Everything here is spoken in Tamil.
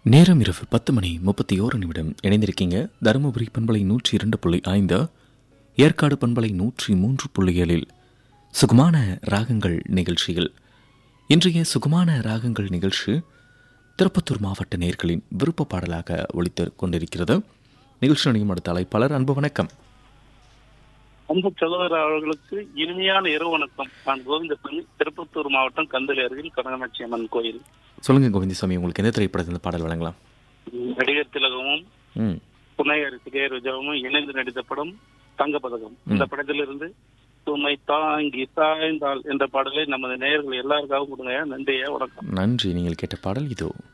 நேரம் இரவு பத்து மணி முப்பத்தி ஓரு நிமிடம் இணைந்திருக்கீங்க தருமபுரி பண்பலை நூற்றி இரண்டு புள்ளி ஐந்து ஏற்காடு பண்பலை நூற்றி மூன்று புள்ளி ஏழில் சுகுமான ராகங்கள் நிகழ்ச்சியில் இன்றைய சுகுமான ராகங்கள் நிகழ்ச்சி திருப்பத்தூர் மாவட்ட நேர்களின் விருப்ப பாடலாக ஒழித்து கொண்டிருக்கிறது நிகழ்ச்சி நிலையம் அடுத்த அழைப்பாளர் அன்பு வணக்கம் அன்பு சகோதரர் அவர்களுக்கு இனிமையான இரவு வணக்கம் நான் கோவிந்தசாமி திருப்பத்தூர் மாவட்டம் கந்தளி அருகில் கனகநாட்சி அம்மன் கோயில் சொல்லுங்க கோவிந்தசாமி உங்களுக்கு எந்த திரைப்படத்தில் இந்த பாடல் வழங்கலாம் நடிகர் திலகமும் ம் புனையர் சிகே ருஜாவும் இணைந்து நடித்த படம் தங்கப்பதக்கம் இந்த படத்திலிருந்து சுமை தாங்கி சாய்ந்தால் என்ற பாடலை நமது நேயர்கள் எல்லாருக்காகவும் கொடுங்க நன்றியா வணக்கம் நன்றி நீங்கள் கேட்ட பாடல் இதோ